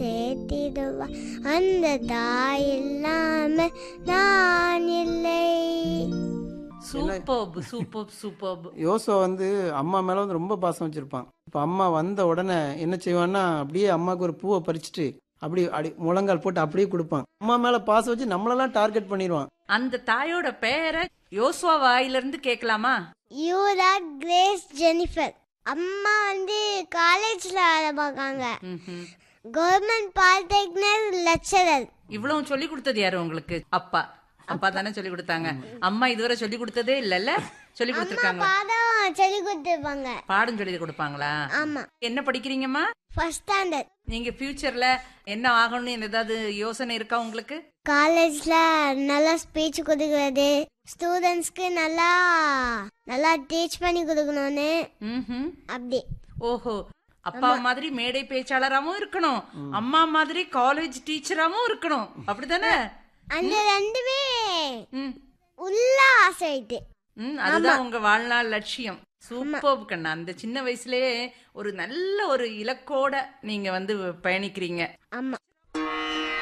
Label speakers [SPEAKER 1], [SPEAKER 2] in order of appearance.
[SPEAKER 1] சேர்த்திடுவா அந்த தாய் இல்லாம நான் இல்லை
[SPEAKER 2] சூப்பர்ப் சூப்பர்ப் சூப்பர்ப்
[SPEAKER 3] யோசோ வந்து அம்மா மேல வந்து ரொம்ப பாசம் வச்சிருப்பான் இப்ப அம்மா வந்த உடனே என்ன செய்வான்னா அப்படியே அம்மாவுக்கு ஒரு பூவை பறிச்சுட்டு அப்படி அடி முழங்கால் போட்டு அப்படியே கொடுப்பான் அம்மா மேல பாசம் வச்சு நம்மளெல்லாம் டார்கெட் பண்ணிடுவான்
[SPEAKER 2] அந்த தாயோட பேரை யோசுவா வாயில இருந்து கேட்கலாமா
[SPEAKER 1] யூரா கிரேஸ் ஜெனிஃபர் அம்மா வந்து காலேஜ்ல வேலை பார்க்காங்க
[SPEAKER 2] ம்ஹும்.
[SPEAKER 1] கவர்மெண்ட் பாலிடெக்னிக் லெக்சரர்
[SPEAKER 2] இவ்வளவு சொல்லி கொடுத்தது யாரு உங்களுக்கு அப்பா அப்பா தானே சொல்லி கொடுத்தாங்க அம்மா இதுவரை சொல்லி கொடுத்ததே இல்லல்ல சொல்லி கொடுத்துருக்காங்களா
[SPEAKER 1] பாடம் சொல்லி கொடுத்துருப்பாங்க
[SPEAKER 2] பாடம் சொல்லி கொடுப்பாங்களா
[SPEAKER 1] ஆமா
[SPEAKER 2] என்ன படிக்கிறீங்கம்மா
[SPEAKER 1] ஃபர்ஸ்ட் ஸ்டாண்டர்ட்
[SPEAKER 2] நீங்க ஃபியூச்சர்ல என்ன ஆகணும்னு ஏதாவது யோசனை இருக்கா உங்களுக்கு
[SPEAKER 1] காலேஜ்ல நல்லா ஸ்பீச் கொடுக்கறது ஸ்டூடெண்ட்ஸ்க்கு நல்லா நல்லா டீச் பண்ணி கொடுக்கணும்னு
[SPEAKER 2] ம்ஹும்.
[SPEAKER 1] அப்படி
[SPEAKER 2] ஓஹோ அப்பா மாதிரி மேடை பேச்சாளராவும் இருக்கணும் அம்மா மாதிரி காலேஜ் டீச்சராவும் இருக்கணும் அப்படிதானே
[SPEAKER 1] அந்த ரெண்டுமே
[SPEAKER 2] ம்.
[SPEAKER 1] உள்ள ஆசை ஆயிட்டு
[SPEAKER 2] ம், அதுதான் உங்க வாழ்நாள் லட்சியம் சூப்பர் கண்ணா அந்த சின்ன வயசுலயே ஒரு நல்ல ஒரு இலக்கோட நீங்க வந்து பயணிக்கிறீங்க
[SPEAKER 1] ஆமா